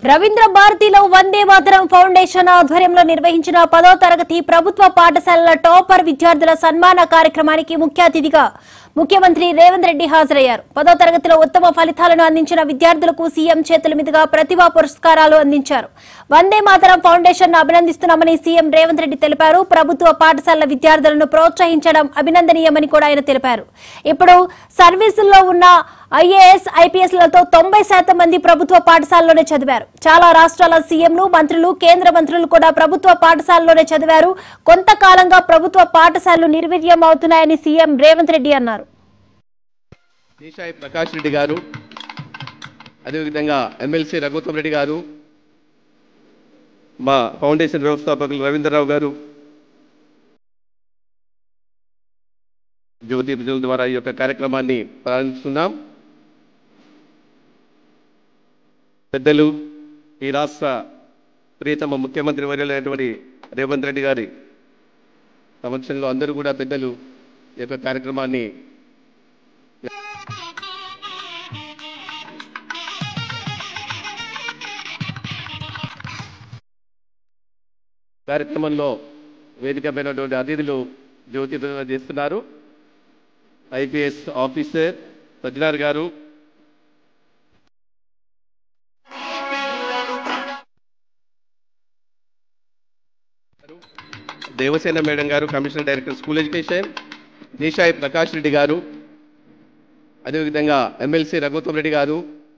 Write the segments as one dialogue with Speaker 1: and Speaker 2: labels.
Speaker 1: రవీంద్ర భారతిలో వందే మాతరం ఫౌండేషన్ ఆధ్వర్యంలో నిర్వహించిన పదో తరగతి ప్రభుత్వ పాఠశాలల టాపర్ విద్యార్థుల సన్మాన కార్యక్రమానికి ముఖ్య అతిథిగా ముఖ్యమంత్రి రేవంత్ రెడ్డి హాజరయ్యారు పదో తరగతిలో ఉత్తమ ఫలితాలను అందించిన విద్యార్థులకు సీఎం చేతుల మీదుగా ప్రతిభా పురస్కారాలు అందించారు వందే మాతరం ఫౌండేషన్ అభినందిస్తున్నామని సీఎం రేవంత్ రెడ్డి తెలిపారు ప్రభుత్వ పాఠశాలల విద్యార్థులను ప్రోత్సహించడం అభినందనీయమని కూడా ఆయన తెలిపారు ఇప్పుడు సర్వీసుల్లో ఉన్న ఐఏఎస్ ఐపీఎస్లతో తొంభై శాతం మంది ప్రభుత్వ పాఠశాలలోనే చదివారు చాలా రాష్ట్రాల సీఎంలు మంత్రులు కేంద్ర మంత్రులు కూడా ప్రభుత్వ పాఠశాలలోనే చదివారు కొంతకాలంగా ప్రభుత్వ పాఠశాలలు నిర్వీర్యం అవుతున్నాయని సీఎం రేవంత్ రెడ్డి అన్నారు
Speaker 2: దేశాయి ప్రకాష్ రెడ్డి గారు అదేవిధంగా ఎమ్మెల్సీ రఘుత్వం రెడ్డి గారు మా ఫౌండేషన్ వ్యవస్థాపకులు రవీంద్రరావు గారు జ్యోతి ప్రజల ద్వారా ఈ యొక్క కార్యక్రమాన్ని ప్రారంభిస్తున్నాం పెద్దలు ఈ రాష్ట్ర ప్రియతమ ముఖ్యమంత్రి వర్యులైనటువంటి రేవంత్ రెడ్డి గారి సంవత్సరంలో అందరూ కూడా పెద్దలు ఈ యొక్క కార్యక్రమాన్ని కార్యక్రమంలో వేదికమైనటువంటి అతిథులు జ్యోతి ప్రదానం చేస్తున్నారు ఐపీఎస్ ఆఫీసర్ సజ్జనార్ గారు దేవసేన మేడం గారు commissioner director school education Desai Prakash Reddy గారు అదేవిధంగా ఎమ్మెల్సీ రఘుత్వం రెడ్డి గారు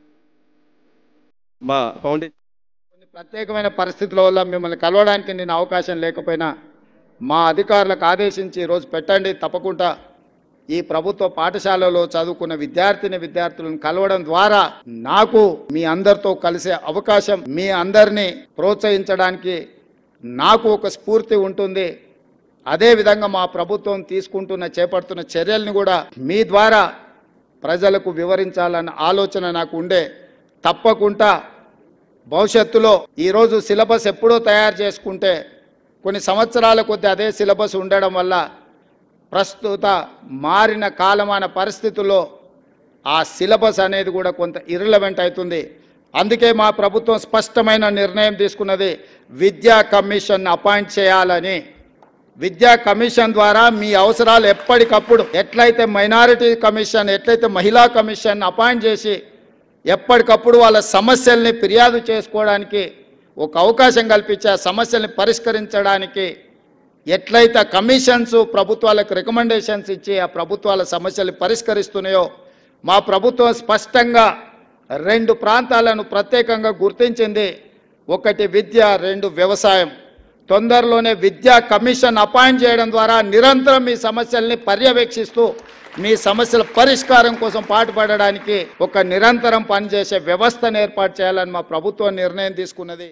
Speaker 2: మా ఫౌండేషన్
Speaker 3: కొన్ని ప్రత్యేకమైన పరిస్థితుల వల్ల మిమ్మల్ని కలవడానికి నేను అవకాశం లేకపోయినా మా అధికారులకు ఆదేశించి ఈరోజు పెట్టండి తప్పకుండా ఈ ప్రభుత్వ పాఠశాలలో చదువుకున్న విద్యార్థిని విద్యార్థులను కలవడం ద్వారా నాకు మీ అందరితో కలిసే అవకాశం మీ అందరినీ ప్రోత్సహించడానికి నాకు ఒక స్ఫూర్తి ఉంటుంది అదేవిధంగా మా ప్రభుత్వం తీసుకుంటున్న చేపడుతున్న చర్యల్ని కూడా మీ ద్వారా ప్రజలకు వివరించాలన్న ఆలోచన నాకు ఉండే తప్పకుండా భవిష్యత్తులో ఈరోజు సిలబస్ ఎప్పుడో తయారు చేసుకుంటే కొన్ని సంవత్సరాల కొద్ది అదే సిలబస్ ఉండడం వల్ల ప్రస్తుత మారిన కాలమాన పరిస్థితుల్లో ఆ సిలబస్ అనేది కూడా కొంత ఇర్రిలవెంట్ అవుతుంది అందుకే మా ప్రభుత్వం స్పష్టమైన నిర్ణయం తీసుకున్నది విద్యా కమిషన్ అపాయింట్ చేయాలని విద్యా కమిషన్ ద్వారా మీ అవసరాలు ఎప్పటికప్పుడు ఎట్లయితే మైనారిటీ కమిషన్ ఎట్లయితే మహిళా కమిషన్ అపాయింట్ చేసి ఎప్పటికప్పుడు వాళ్ళ సమస్యల్ని ఫిర్యాదు చేసుకోవడానికి ఒక అవకాశం కల్పించి ఆ సమస్యల్ని పరిష్కరించడానికి ఎట్లయితే కమిషన్స్ ప్రభుత్వాలకు రికమెండేషన్స్ ఇచ్చి ఆ ప్రభుత్వాల సమస్యలు పరిష్కరిస్తున్నాయో మా ప్రభుత్వం స్పష్టంగా రెండు ప్రాంతాలను ప్రత్యేకంగా గుర్తించింది ఒకటి విద్య రెండు వ్యవసాయం తొందరలోనే విద్యా కమిషన్ అపాయింట్ చేయడం ద్వారా నిరంతరం మీ సమస్యల్ని పర్యవేక్షిస్తూ మీ సమస్యల పరిష్కారం కోసం పాటుపడడానికి ఒక నిరంతరం పనిచేసే వ్యవస్థను ఏర్పాటు చేయాలని మా ప్రభుత్వం నిర్ణయం తీసుకున్నది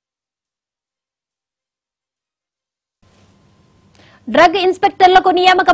Speaker 1: డ్రగ్ ఇన్స్పెక్టర్లకు నియామక